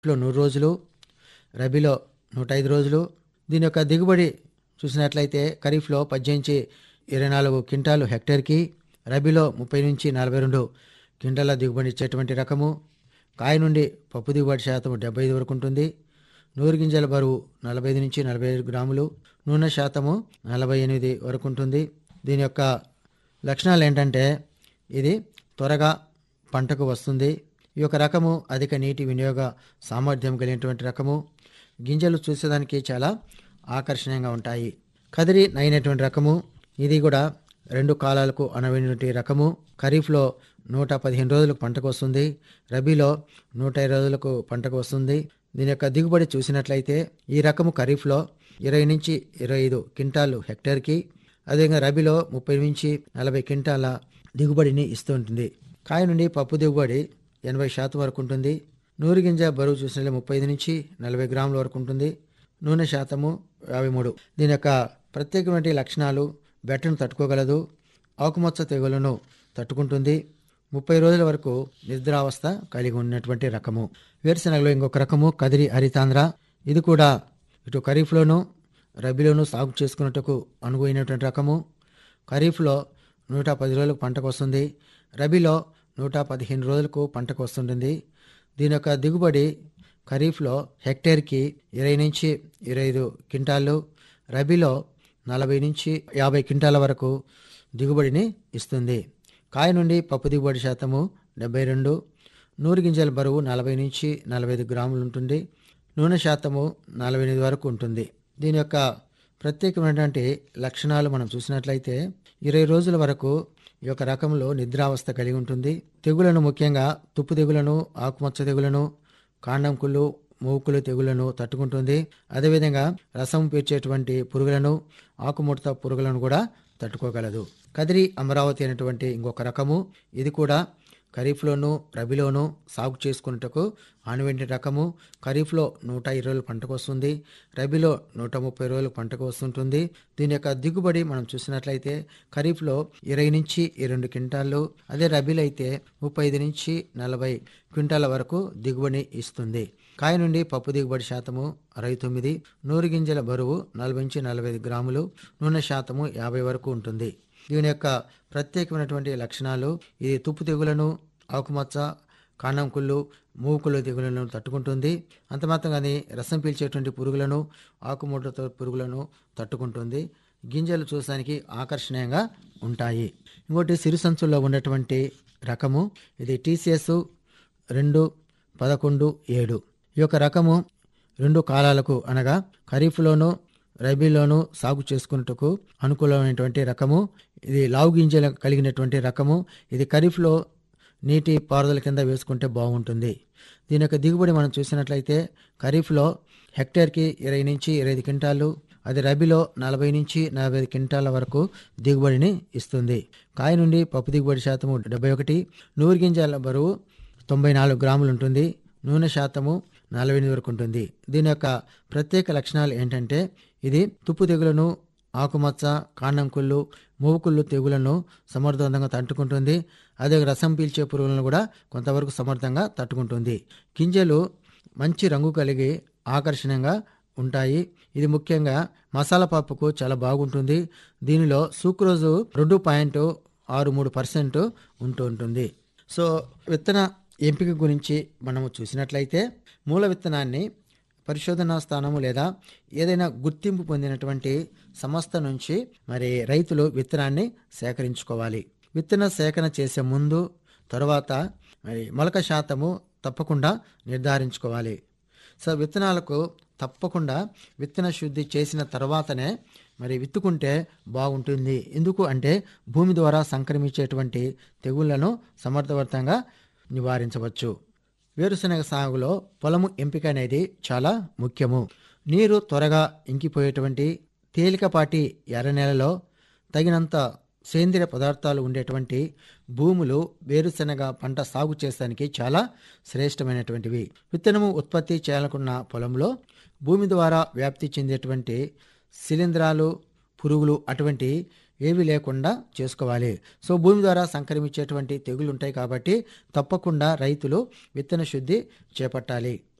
లో నూరు రోజులు రబీలో నూట ఐదు రోజులు దీని యొక్క దిగుబడి చూసినట్లయితే ఖరీఫ్లో పద్దెనిమిది ఇరవై నాలుగు క్వింటాలు హెక్టేర్కి రబీలో ముప్పై నుంచి నలభై రెండు క్వింటాల దిగుబడి ఇచ్చేటువంటి రకము కాయ నుండి పప్పు దిగుబడి శాతం డెబ్బై ఐదు వరకు ఉంటుంది నూరు గింజల బరువు నలభై ఐదు నుంచి నలభై ఐదు గ్రాములు నూనె శాతము నలభై ఎనిమిది వరకు ఉంటుంది దీని యొక్క లక్షణాలు ఏంటంటే ఇది త్వరగా పంటకు వస్తుంది ఈ యొక్క రకము అధిక నీటి వినియోగ సామర్థ్యం కలిగినటువంటి రకము గింజలు చూసేదానికి చాలా ఆకర్షణీయంగా ఉంటాయి కదిరి నైనటువంటి రకము ఇది కూడా రెండు కాలాలకు అనవైనటువంటి రకము ఖరీఫ్లో నూట పదిహేను రోజులకు పంటకు వస్తుంది రబీలో నూట ఇరవై రోజులకు పంటకు వస్తుంది దీని యొక్క దిగుబడి చూసినట్లయితే ఈ రకము ఖరీఫ్లో ఇరవై నుంచి ఇరవై ఐదు క్వింటాలు హెక్టేర్కి అదేవిధంగా రబీలో ముప్పై నుంచి నలభై క్వింటాల దిగుబడిని ఇస్తూ ఉంటుంది కాయ నుండి పప్పు దిగుబడి ఎనభై శాతం వరకు ఉంటుంది నూరు గింజ బరువు చూసినట్లయితే ముప్పై ఐదు నుంచి నలభై గ్రాముల వరకు ఉంటుంది నూనె శాతము యాభై మూడు దీని యొక్క ప్రత్యేకమైన లక్షణాలు బెట్టను తట్టుకోగలదు ఆకుమచ్చ తెగులను తట్టుకుంటుంది ముప్పై రోజుల వరకు నిద్రావస్థ కలిగి ఉన్నటువంటి రకము వేరుశనగలో ఇంకొక రకము కదిరి హరితాంధ్ర ఇది కూడా ఇటు ఖరీఫ్లోను రబీలోను సాగు చేసుకున్నట్టుకు అనువైనటువంటి రకము ఖరీఫ్లో నూట పది రోజులకు పంటకు వస్తుంది రబీలో నూట పదిహేను రోజులకు పంటకు వస్తుంటుంది దీని యొక్క దిగుబడి ఖరీఫ్లో హెక్టేర్కి ఇరవై నుంచి ఇరవై ఐదు క్వింటాళ్ళు రబీలో నలభై నుంచి యాభై క్వింటాల వరకు దిగుబడిని ఇస్తుంది కాయ నుండి పప్పు దిగుబడి శాతము డెబ్బై రెండు నూరు గింజల బరువు నలభై నుంచి నలభై ఐదు గ్రాములు ఉంటుంది నూనె శాతము నలభై ఎనిమిది వరకు ఉంటుంది దీని యొక్క ప్రత్యేకమైనటువంటి లక్షణాలు మనం చూసినట్లయితే ఇరవై రోజుల వరకు ఈ యొక్క రకంలో నిద్రావస్థ కలిగి ఉంటుంది తెగులను ముఖ్యంగా తుప్పు తెగులను ఆకుమచ్చ తెగులను కాండం కుళ్ళు మూకులు తెగులను తట్టుకుంటుంది అదేవిధంగా రసం పీల్చేటువంటి పురుగులను ఆకుముడత పురుగులను కూడా తట్టుకోగలదు కదిరి అమరావతి అనేటువంటి ఇంకొక రకము ఇది కూడా ఖరీఫ్లోను రబీలోను సాగు చేసుకున్నట్టుకు ఆనువెంటి రకము ఖరీఫ్లో నూట ఇరవై రోజులు పంటకు వస్తుంది రబీలో నూట ముప్పై రోజులు పంటకు వస్తుంటుంది దీని యొక్క దిగుబడి మనం చూసినట్లయితే ఖరీఫ్లో ఇరవై నుంచి ఇరవై రెండు క్వింటాళ్ళు అదే రబీలో అయితే ముప్పై ఐదు నుంచి నలభై క్వింటాల వరకు దిగుబడి ఇస్తుంది కాయ నుండి పప్పు దిగుబడి శాతము అరవై తొమ్మిది నూరు గింజల బరువు నలభై నుంచి నలభై ఐదు గ్రాములు నూనె శాతము యాభై వరకు ఉంటుంది దీని యొక్క ప్రత్యేకమైనటువంటి లక్షణాలు ఇది తుప్పు తెగులను ఆకుమచ్చ కాండం కుళ్ళు మూకులు తెగులను తట్టుకుంటుంది అంత మాత్రం రసం పీల్చేటువంటి పురుగులను ఆకుముడత పురుగులను తట్టుకుంటుంది గింజలు చూసానికి ఆకర్షణీయంగా ఉంటాయి ఇంకోటి సిరి సంచుల్లో ఉన్నటువంటి రకము ఇది టీసీఎస్ రెండు పదకొండు ఏడు ఈ యొక్క రకము రెండు కాలాలకు అనగా ఖరీఫ్లోను రబీలోను సాగు చేసుకున్నట్టుకు అనుకూలమైనటువంటి రకము ఇది లావు గింజలు కలిగినటువంటి రకము ఇది ఖరీఫ్లో నీటి పారుదల కింద వేసుకుంటే బాగుంటుంది దీని యొక్క దిగుబడి మనం చూసినట్లయితే ఖరీఫ్లో హెక్టేర్కి ఇరవై నుంచి ఇరవై ఐదు క్వింటాలు అది రబీలో నలభై నుంచి నలభై ఐదు క్వింటాల వరకు దిగుబడిని ఇస్తుంది కాయ నుండి పప్పు దిగుబడి శాతము డెబ్బై ఒకటి నూరు గింజల బరువు తొంభై నాలుగు గ్రాములు ఉంటుంది నూనె శాతము నలభై ఎనిమిది వరకు ఉంటుంది దీని యొక్క ప్రత్యేక లక్షణాలు ఏంటంటే ఇది తుప్పు తెగులను ఆకుమచ్చ కాండం కుళ్ళు మూవుకుళ్ళు తెగులను సమర్థవంతంగా తట్టుకుంటుంది అదే రసం పీల్చే పురుగులను కూడా కొంతవరకు సమర్థంగా తట్టుకుంటుంది గింజలు మంచి రంగు కలిగి ఆకర్షణీయంగా ఉంటాయి ఇది ముఖ్యంగా మసాలా పప్పుకు చాలా బాగుంటుంది దీనిలో సూక్రోజు రెండు పాయింట్ ఆరు మూడు పర్సెంట్ ఉంటూ ఉంటుంది సో విత్తన ఎంపిక గురించి మనము చూసినట్లయితే మూల విత్తనాన్ని పరిశోధనా స్థానము లేదా ఏదైనా గుర్తింపు పొందినటువంటి సంస్థ నుంచి మరి రైతులు విత్తనాన్ని సేకరించుకోవాలి విత్తన సేకరణ చేసే ముందు తర్వాత మరి మొలక శాతము తప్పకుండా నిర్ధారించుకోవాలి సో విత్తనాలకు తప్పకుండా విత్తన శుద్ధి చేసిన తర్వాతనే మరి విత్తుకుంటే బాగుంటుంది ఎందుకు అంటే భూమి ద్వారా సంక్రమించేటువంటి తెగుళ్లను సమర్థవంతంగా నివారించవచ్చు వేరుశనగ సాగులో పొలము ఎంపిక అనేది చాలా ముఖ్యము నీరు త్వరగా ఇంకిపోయేటువంటి తేలికపాటి ఎర్ర నేలలో తగినంత సేంద్రియ పదార్థాలు ఉండేటువంటి భూములు వేరుశనగ పంట సాగు చేసడానికి చాలా శ్రేష్టమైనటువంటివి విత్తనము ఉత్పత్తి చేయాలనుకున్న పొలంలో భూమి ద్వారా వ్యాప్తి చెందేటువంటి శిలీంధ్రాలు పురుగులు అటువంటి ఏవి లేకుండా చేసుకోవాలి సో భూమి ద్వారా సంక్రమించేటువంటి తెగులు ఉంటాయి కాబట్టి తప్పకుండా రైతులు విత్తన శుద్ధి చేపట్టాలి